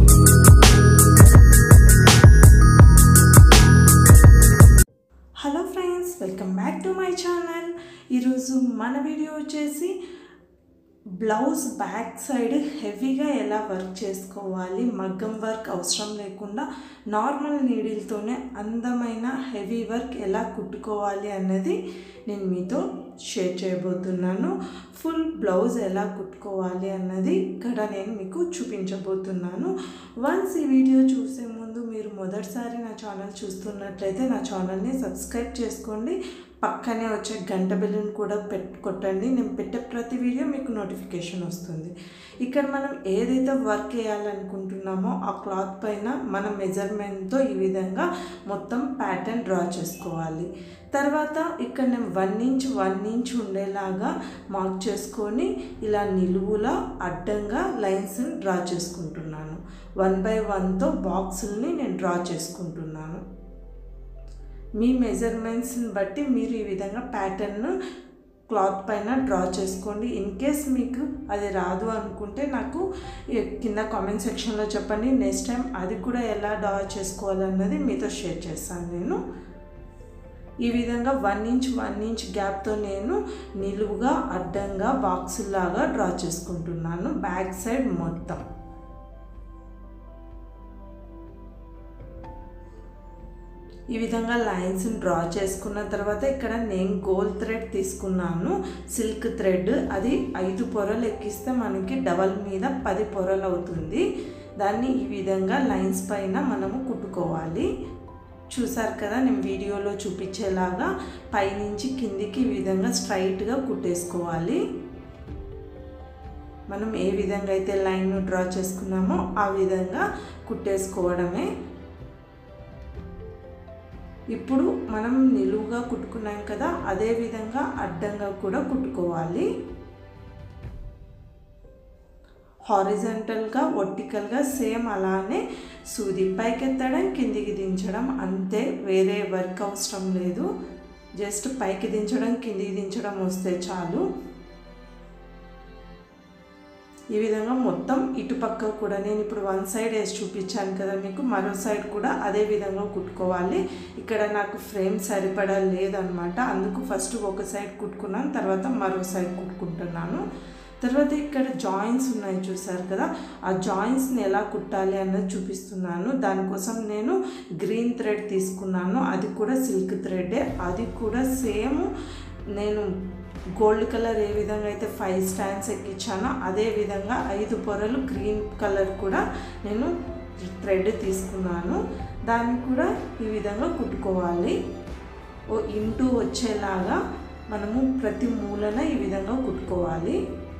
hello friends welcome back to my channel ఈరోజు మన video వచ్చేసి బ్లౌజ్ బ్యాక్ సైడ్ హెవీగా ఎలా వర్క్ చేసుకోవాలి మగ్గం వర్క్ అవసరం లేకుండా నార్మల్ నీడిల్తోనే అందమైన హెవీ వర్క్ ఎలా కుట్టుకోవాలి అన్నది నేను మీతో షేర్ చేయబోతున్నాను ఫుల్ బ్లౌజ్ ఎలా కుట్టుకోవాలి అన్నది ఇక్కడ నేను మీకు చూపించబోతున్నాను వన్స్ ఈ వీడియో చూసే ముందు మీరు మొదటిసారి నా ఛానల్ చూస్తున్నట్లయితే నా ఛానల్ని సబ్స్క్రైబ్ చేసుకోండి పక్కనే వచ్చే గంట బిల్లుని కూడా పెట్ కొట్టండి నేను పెట్టే ప్రతి వీడియో మీకు నోటిఫికేషన్ వస్తుంది ఇక్కడ మనం ఏదైతే వర్క్ వేయాలనుకుంటున్నామో ఆ క్లాత్ పైన మన మెజర్మెంట్తో ఈ విధంగా మొత్తం ప్యాటర్న్ డ్రా చేసుకోవాలి తర్వాత ఇక్కడ నేను వన్ ఇంచ్ వన్ ఇంచ్ ఉండేలాగా మార్క్ చేసుకొని ఇలా నిలువులా అడ్డంగా లైన్స్ని డ్రా చేసుకుంటున్నాను వన్ బై వన్తో బాక్సుల్ని నేను డ్రా చేసుకుంటున్నాను మీ మెజర్మెంట్స్ని బట్టి మీరు ఈ విధంగా ప్యాటర్న్ క్లాత్ పైన డ్రా చేసుకోండి ఇన్ కేస్ మీకు అది రాదు అనుకుంటే నాకు కింద కామెంట్ సెక్షన్లో చెప్పండి నెక్స్ట్ టైం అది కూడా ఎలా డ్రా చేసుకోవాలన్నది మీతో షేర్ చేస్తాను నేను ఈ విధంగా వన్ ఇంచ్ వన్ ఇంచ్ గ్యాప్తో నేను నిలువుగా అడ్డంగా బాక్సులాగా డ్రా చేసుకుంటున్నాను బ్యాక్ సైడ్ మొత్తం ఈ విధంగా లైన్స్ డ్రా చేసుకున్న తర్వాత ఇక్కడ నేను గోల్డ్ థ్రెడ్ తీసుకున్నాను సిల్క్ థ్రెడ్ అది ఐదు పొరలు ఎక్కిస్తే మనకి డబల్ మీద పది పొరలు అవుతుంది దాన్ని ఈ విధంగా లైన్స్ పైన మనము కుట్టుకోవాలి చూసారు కదా నేను వీడియోలో చూపించేలాగా పైనుంచి కిందికి ఈ విధంగా స్ట్రైట్గా కుట్టేసుకోవాలి మనం ఏ విధంగా అయితే లైన్ డ్రా చేసుకున్నామో ఆ విధంగా కుట్టేసుకోవడమే ఇప్పుడు మనం నిలువుగా కుట్టుకున్నాం కదా అదే విధంగా అడ్డంగా కూడా కుట్టుకోవాలి హారిజంటల్గా వర్టికల్గా సేమ్ అలానే సూది పైకెత్తడం కిందికి దించడం అంతే వేరే వర్క్ అవసరం లేదు జస్ట్ పైకి దించడం కిందికి దించడం వస్తే చాలు ఈ విధంగా మొత్తం ఇటుపక్క కూడా నేను ఇప్పుడు వన్ సైడ్ వేసి చూపించాను కదా మీకు మరో సైడ్ కూడా అదే విధంగా కుట్టుకోవాలి ఇక్కడ నాకు ఫ్రేమ్ సరిపడా లేదనమాట అందుకు ఫస్ట్ ఒక సైడ్ కుట్టుకున్నాను తర్వాత మరో సైడ్ కుట్టుకుంటున్నాను తర్వాత ఇక్కడ జాయింట్స్ ఉన్నాయి చూసారు కదా ఆ జాయింట్స్ని ఎలా కుట్టాలి అన్నది చూపిస్తున్నాను దానికోసం నేను గ్రీన్ థ్రెడ్ తీసుకున్నాను అది కూడా సిల్క్ థ్రెడ్డే అది కూడా సేమ్ నేను గోల్డ్ కలర్ ఏ విధంగా అయితే ఫైవ్ స్టాండ్స్ ఎక్కించానో అదే విధంగా ఐదు పొరలు గ్రీన్ కలర్ కూడా నేను థ్రెడ్ తీసుకున్నాను దాన్ని కూడా ఈ విధంగా కుట్టుకోవాలి ఓ ఇంటూ వచ్చేలాగా మనము ప్రతి మూలన ఈ విధంగా కుట్టుకోవాలి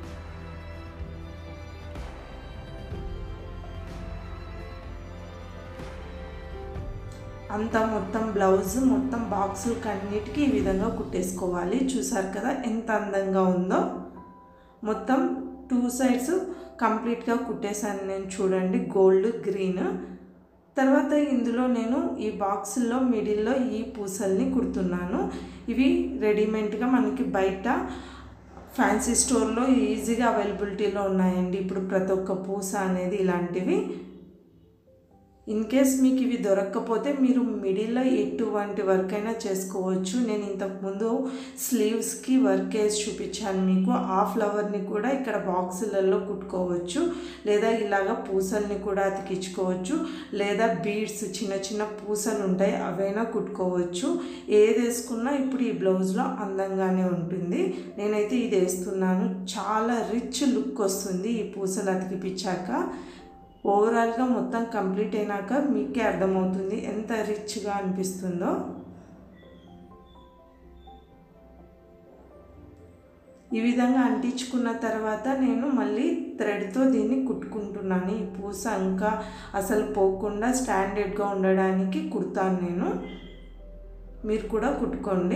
అంతా మొత్తం బ్లౌజ్ మొత్తం బాక్సులకి అన్నిటికీ ఈ విధంగా కుట్టేసుకోవాలి చూసారు కదా ఎంత అందంగా ఉందో మొత్తం టూ సైడ్స్ కంప్లీట్గా కుట్టేశాను నేను చూడండి గోల్డ్ గ్రీన్ తర్వాత ఇందులో నేను ఈ బాక్సుల్లో మిడిల్లో ఈ పూసల్ని కుడుతున్నాను ఇవి రెడీమేడ్గా మనకి బయట ఫ్యాన్సీ స్టోర్లో ఈజీగా అవైలబిలిటీలో ఉన్నాయండి ఇప్పుడు ప్రతి ఒక్క పూస అనేది ఇలాంటివి ఇన్ కేస్ మీకు ఇవి దొరక్కపోతే మీరు మిడిల్లో ఎటువంటి వర్క్ అయినా చేసుకోవచ్చు నేను ఇంతకుముందు స్లీవ్స్కి వర్క్ వేసి చూపించాను మీకు ఆ ఫ్లవర్ని కూడా ఇక్కడ బాక్సులలో కుట్టుకోవచ్చు లేదా ఇలాగ పూసల్ని కూడా అతికించుకోవచ్చు లేదా బీడ్స్ చిన్న చిన్న పూసలు ఉంటాయి అవైనా కుట్టుకోవచ్చు ఏది వేసుకున్నా ఇప్పుడు ఈ బ్లౌజ్లో అందంగానే ఉంటుంది నేనైతే ఇది వేస్తున్నాను చాలా రిచ్ లుక్ వస్తుంది ఈ పూసలు అతికిపించాక ఓవరాల్గా మొత్తం కంప్లీట్ అయినాక మీకే అర్థమవుతుంది ఎంత రిచ్గా అనిపిస్తుందో ఈ విధంగా అంటించుకున్న తర్వాత నేను మళ్ళీ థ్రెడ్తో దీన్ని కుట్టుకుంటున్నాను ఈ పూస ఇంకా అసలు పోకుండా స్టాండర్డ్గా ఉండడానికి కుడతాను నేను మీరు కూడా కుట్టుకోండి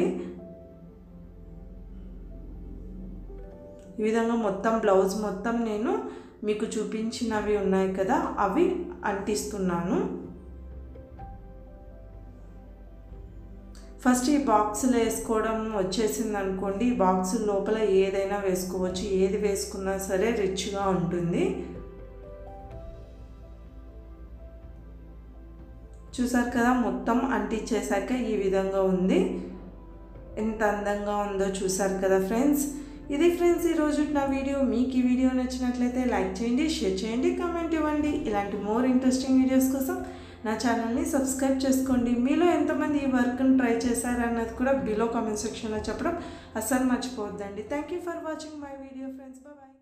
ఈ విధంగా మొత్తం బ్లౌజ్ మొత్తం నేను మీకు చూపించినవి ఉన్నాయి కదా అవి అంటిస్తున్నాను ఫస్ట్ ఈ బాక్సులు వేసుకోవడం వచ్చేసింది అనుకోండి ఈ బాక్స్ లోపల ఏదైనా వేసుకోవచ్చు ఏది వేసుకున్నా సరే రిచ్గా ఉంటుంది చూసారు కదా మొత్తం అంటించేశాక ఈ విధంగా ఉంది ఎంత అందంగా ఉందో చూసారు కదా ఫ్రెండ్స్ ఇది ఫ్రెండ్స్ ఈరోజు నా వీడియో మీకు ఈ వీడియో నచ్చినట్లయితే లైక్ చేయండి షేర్ చేయండి కామెంట్ ఇవ్వండి ఇలాంటి మోర్ ఇంట్రెస్టింగ్ వీడియోస్ కోసం నా ఛానల్ని సబ్స్క్రైబ్ చేసుకోండి మీలో ఎంతమంది ఈ వర్క్ని ట్రై చేశారన్నది కూడా బిలో కామెంట్ సెక్షన్లో చెప్పడం అస్సలు మర్చిపోవద్దండి thank you for watching my video friends bye